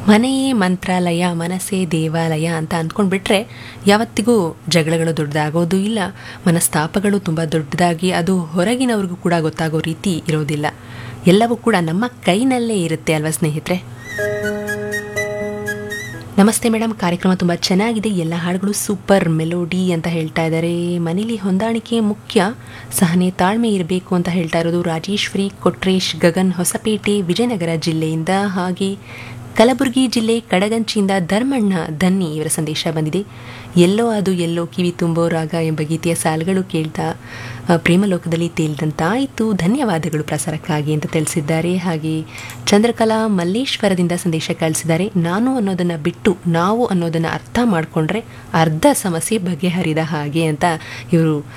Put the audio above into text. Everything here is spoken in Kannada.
ಮನೆಯೇ ಮಂತ್ರಾಲಯ ಮನಸ್ಸೇ ದೇವಾಲಯ ಅಂತ ಅಂದ್ಕೊಂಡ್ಬಿಟ್ರೆ ಯಾವತ್ತಿಗೂ ಜಗಳಗಳು ದೊಡ್ಡದಾಗೋದು ಇಲ್ಲ ಮನಸ್ತಾಪಗಳು ತುಂಬ ದೊಡ್ಡದಾಗಿ ಅದು ಹೊರಗಿನವ್ರಿಗೂ ಕೂಡ ಗೊತ್ತಾಗೋ ರೀತಿ ಇರೋದಿಲ್ಲ ಎಲ್ಲವೂ ಕೂಡ ನಮ್ಮ ಕೈನಲ್ಲೇ ಇರುತ್ತೆ ಅಲ್ವಾ ಸ್ನೇಹಿತರೆ ನಮಸ್ತೆ ಮೇಡಮ್ ಕಾರ್ಯಕ್ರಮ ತುಂಬ ಚೆನ್ನಾಗಿದೆ ಎಲ್ಲ ಹಾಡುಗಳು ಸೂಪರ್ ಮೆಲೋಡಿ ಅಂತ ಹೇಳ್ತಾ ಇದ್ದಾರೆ ಮನೇಲಿ ಹೊಂದಾಣಿಕೆ ಮುಖ್ಯ ಸಹನೆ ತಾಳ್ಮೆ ಇರಬೇಕು ಅಂತ ಹೇಳ್ತಾ ಇರೋದು ರಾಜೇಶ್ವರಿ ಕೊಟ್ರೇಶ್ ಗಗನ್ ಹೊಸಪೇಟೆ ವಿಜಯನಗರ ಜಿಲ್ಲೆಯಿಂದ ಹಾಗೆ ಕಲಬುರಗಿ ಜಿಲ್ಲೆ ಕಡಗಂಚಿಯಿಂದ ಧರ್ಮಣ್ಣ ಧನ್ನಿ ಇವರ ಸಂದೇಶ ಬಂದಿದೆ ಎಲ್ಲೋ ಅದು ಎಲ್ಲೋ ಕಿವಿ ತುಂಬೋ ರಾಗ ಎಂಬ ಗೀತೆಯ ಸಾಲುಗಳು ಕೇಳ್ತಾ ಆ, ಪ್ರೇಮಲೋಕದಲ್ಲಿ ತೇಲ್ದಂತಾಯಿತು ಧನ್ಯವಾದಗಳು ಪ್ರಸಾರಕ್ಕಾಗಿ ಅಂತ ತಿಳಿಸಿದ್ದಾರೆ ಹಾಗೆ ಚಂದ್ರಕಲಾ ಮಲ್ಲೇಶ್ವರದಿಂದ ಸಂದೇಶ ಕಳಿಸಿದ್ದಾರೆ ನಾನು ಅನ್ನೋದನ್ನು ಬಿಟ್ಟು ನಾವು ಅನ್ನೋದನ್ನು ಅರ್ಥ ಮಾಡಿಕೊಂಡ್ರೆ ಅರ್ಧ ಸಮಸ್ಯೆ ಬಗೆಹರಿದ ಹಾಗೆ ಅಂತ ಇವರು